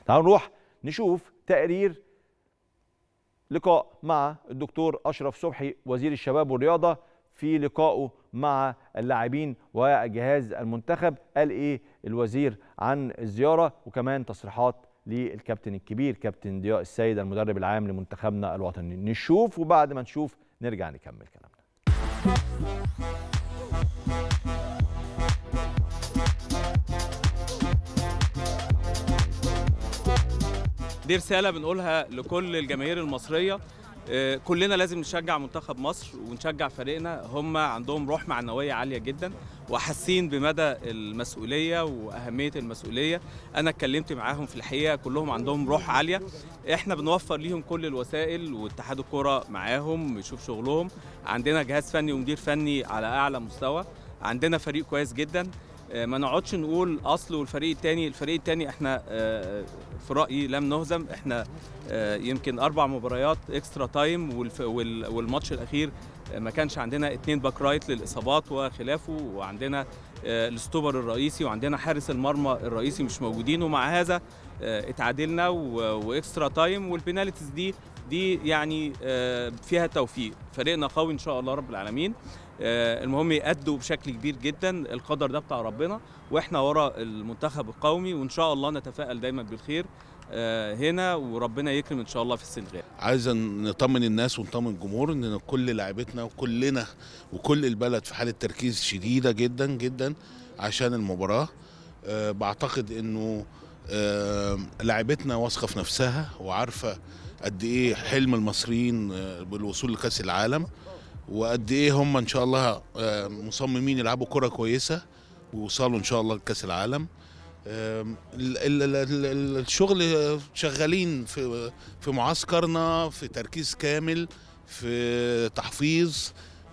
تعالوا نروح نشوف تقرير لقاء مع الدكتور اشرف صبحي وزير الشباب والرياضه في لقائه مع اللاعبين وجهاز المنتخب قال ايه الوزير عن الزياره وكمان تصريحات للكابتن الكبير كابتن ضياء السيد المدرب العام لمنتخبنا الوطني نشوف وبعد ما نشوف نرجع نكمل كلامنا دي رساله بنقولها لكل الجماهير المصريه آه، كلنا لازم نشجع منتخب مصر ونشجع فريقنا هم عندهم روح معنويه عاليه جدا وحاسين بمدى المسؤوليه واهميه المسؤوليه انا اتكلمت معاهم في الحقيقه كلهم عندهم روح عاليه احنا بنوفر ليهم كل الوسائل واتحاد الكوره معاهم يشوف شغلهم عندنا جهاز فني ومدير فني على اعلى مستوى عندنا فريق كويس جدا آه، ما نقعدش نقول اصل والفريق الثاني الفريق الثاني احنا آه، في رايي لم نهزم احنا آه، يمكن اربع مباريات اكسترا تايم والف- وال- والماتش الاخير آه، ما كانش عندنا اتنين باك رايت للاصابات وخلافه وعندنا آه، الستوبر الرئيسي وعندنا حارس المرمى الرئيسي مش موجودين ومع هذا آه، اتعادلنا و- واكسترا تايم والبينالتيز دي دي يعني آه، فيها توفيق فريقنا قوي ان شاء الله رب العالمين آه، المهم يأدوا بشكل كبير جدا القدر ده بتاع ربنا واحنا ورا المنتخب القومي وان شاء الله نتفائل دايما بالخير آه، هنا وربنا يكرم ان شاء الله في السنغال عايز نطمن الناس ونطمن الجمهور ان كل لاعبتنا وكلنا وكل البلد في حاله تركيز شديده جدا جدا عشان المباراه أه بعتقد انه أه لاعبتنا واثقه في نفسها وعارفه قد ايه حلم المصريين آه، بالوصول لكاس العالم وقد ايه هم ان شاء الله آه، مصممين يلعبوا كره كويسه ويوصلوا ان شاء الله لكاس العالم آم، ال- ال- ال- ال- الشغل شغالين في في معسكرنا في تركيز كامل في تحفيظ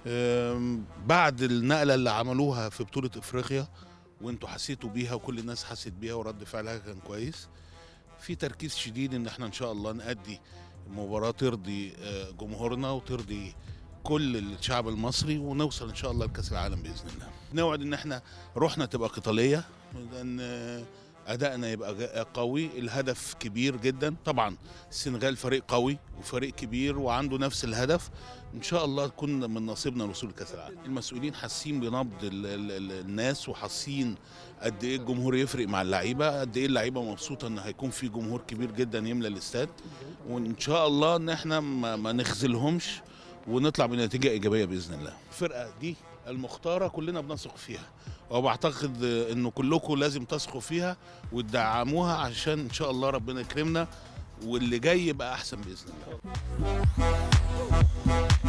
آم، بعد النقله اللي عملوها في بطوله افريقيا وانتوا حسيتوا بيها وكل الناس حست بيها ورد فعلها كان كويس في تركيز شديد ان احنا ان شاء الله نأدي مباراه ترضي آه، جمهورنا وترضي كل الشعب المصري ونوصل ان شاء الله لكاس العالم باذن الله نوعد ان احنا روحنا تبقى قتاليه لان آه، ادائنا يبقى جا- قوي الهدف كبير جدا طبعا السنغال فريق قوي وفريق كبير وعنده نفس الهدف ان شاء الله تكون من نصيبنا الوصول لكاس العالم المسؤولين حاسين بنبض ال ال ال الناس وحاسين قد ايه الجمهور يفرق مع اللعيبه قد ايه اللعيبه مبسوطه ان هيكون في جمهور كبير جدا يملى الاستاد وان شاء الله ان احنا ما, ما نخذلهمش ونطلع بنتيجه ايجابيه باذن الله الفرقه دي المختاره كلنا بنثق فيها وبعتقد انه كلكم لازم تثقوا فيها وتدعموها عشان ان شاء الله ربنا يكرمنا واللي جاي يبقى احسن باذن الله